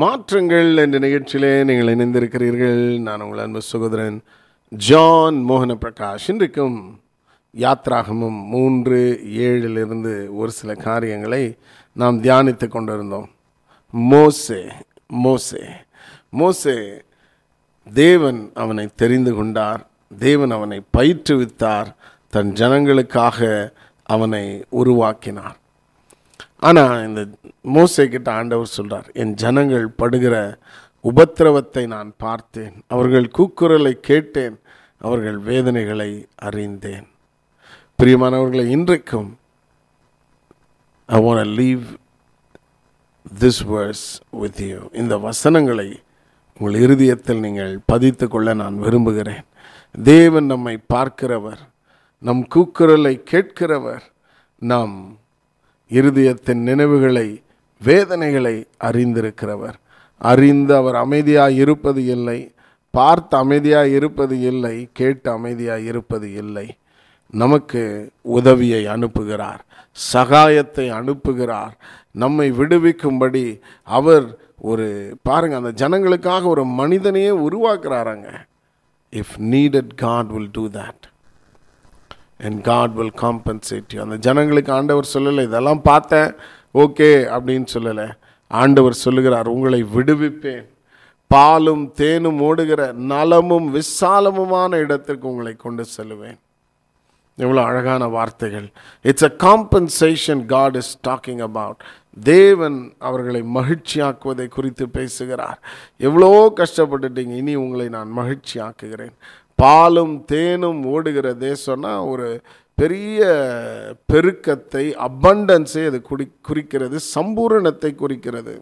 மாற்றங்கள் என்ற நிகழ்ச்சியிலே நீங்கள் இணைந்திருக்கிறீர்கள் நான் உங்கள் அன்பு சகோதரன் ஜான் மோகன பிரகாஷ் இன்றைக்கும் யாத்ராகமும் மூன்று ஏழிலிருந்து ஒரு சில காரியங்களை நாம் தியானித்து கொண்டிருந்தோம் மோசே மோசே மோசே தேவன் அவனை தெரிந்து கொண்டார் தேவன் அவனை பயிற்றுவித்தார் தன் ஜனங்களுக்காக அவனை உருவாக்கினார் ஆனால் இந்த மோசே கிட்ட ஆண்டவர் சொல்றார் என் ஜனங்கள் படுகிற உபத்திரவத்தை நான் பார்த்தேன் அவர்கள் கூக்குரலை கேட்டேன் அவர்கள் வேதனைகளை அறிந்தேன் பிரியமானவர்களை இன்றைக்கும் I want leave this verse with you இந்த வசனங்களை உங்கள் இருதயத்தில் நீங்கள் பதித்து கொள்ள நான் விரும்புகிறேன் தேவன் நம்மை பார்க்கிறவர் நம் கூக்குரலை கேட்கிறவர் நம் இருதயத்தின் நினைவுகளை வேதனைகளை அறிந்திருக்கிறவர் அறிந்து அவர் அமைதியாய் இருப்பது இல்லை பார்த்து அமைதியாய் இருப்பது இல்லை கேட்டு அமைதியாய் இருப்பது இல்லை நமக்கு உதவியை அனுப்புகிறார் சகாயத்தை அனுப்புகிறார் நம்மை விடுவிக்கும்படி அவர் ஒரு பாருங்க அந்த ஜனங்களுக்காக ஒரு மனிதனையே உருவாக்குறாராங்க if needed God will do that and God will compensate you அந்த ஜனங்களுக்கு ஆண்டவர் சொல்லலை இதெல்லாம் பார்த்தேன் ஓகே அப்படின்னு சொல்லலை ஆண்டவர் சொல்லுகிறார் உங்களை விடுவிப்பேன் பாலும் தேனும் ஓடுகிற நலமும் விசாலமுமான இடத்திற்கு உங்களை கொண்டு செல்லுவேன் எவ்வளோ அழகான வார்த்தைகள் it's a compensation God is talking about தேவன் அவர்களை மகிழ்ச்சியாக்குவதை குறித்து பேசுகிறார் எவ்வளோ கஷ்டப்பட்டுட்டீங்க இனி உங்களை நான் மகிழ்ச்சியாக்குகிறேன் பாலும் தேனும் ஓடுகிற தேசம்னா ஒரு பெரிய பெருக்கத்தை அபண்டன்ஸை அது குடி குறிக்கிறது சம்பூரணத்தை குறிக்கிறது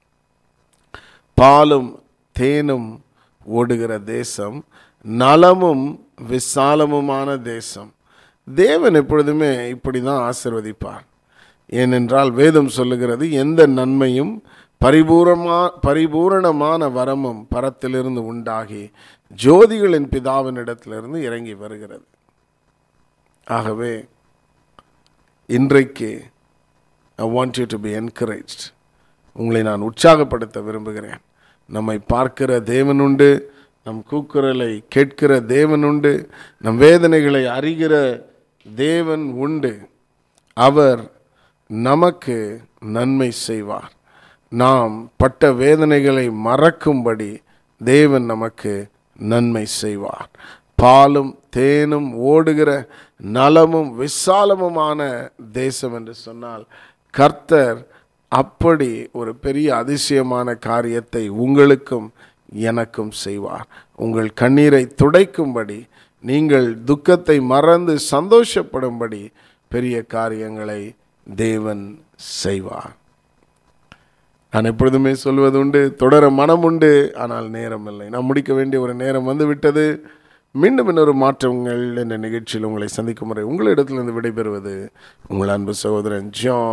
பாலும் தேனும் ஓடுகிற தேசம் நலமும் விசாலமுமான தேசம் தேவன் எப்பொழுதுமே இப்படி தான் ஆசிர்வதிப்பார் ஏனென்றால் வேதம் சொல்லுகிறது எந்த நன்மையும் பரிபூரமா பரிபூரணமான வரமும் பரத்திலிருந்து உண்டாகி ஜோதிகளின் பிதாவினிடத்திலிருந்து இறங்கி வருகிறது ஆகவே இன்றைக்கு I want you to be encouraged உங்களை நான் உற்சாகப்படுத்த விரும்புகிறேன் நம்மை பார்க்கிற தேவனுண்டு நம் கூக்குரலை கேட்கிற தேவனுண்டு நம் வேதனைகளை அறிகிற தேவன் உண்டு அவர் நமக்கு நன்மை செய்வார் நாம் பட்ட வேதனைகளை மறக்கும்படி தேவன் நமக்கு நன்மை செய்வார் பாலும் தேனும் ஓடுகிற நலமும் விசாலமுமான தேசம் என்று சொன்னால் கர்த்தர் அப்படி ஒரு பெரிய அதிசயமான காரியத்தை உங்களுக்கும் எனக்கும் செய்வார் உங்கள் கண்ணீரை துடைக்கும்படி நீங்கள் துக்கத்தை மறந்து சந்தோஷப்படும்படி பெரிய காரியங்களை தேவன் செய்வார் நான் எப்பொழுதுமே சொல்வது உண்டு தொடர மனம் உண்டு ஆனால் நேரம் இல்லை நான் முடிக்க வேண்டிய ஒரு நேரம் வந்து விட்டது மீண்டும் இன்னொரு மாற்றங்கள் என்ற நிகழ்ச்சியில் உங்களை சந்திக்கும் முறை உங்களிடத்திலிருந்து விடைபெறுவது உங்கள் அன்பு சகோதரன் ஜான்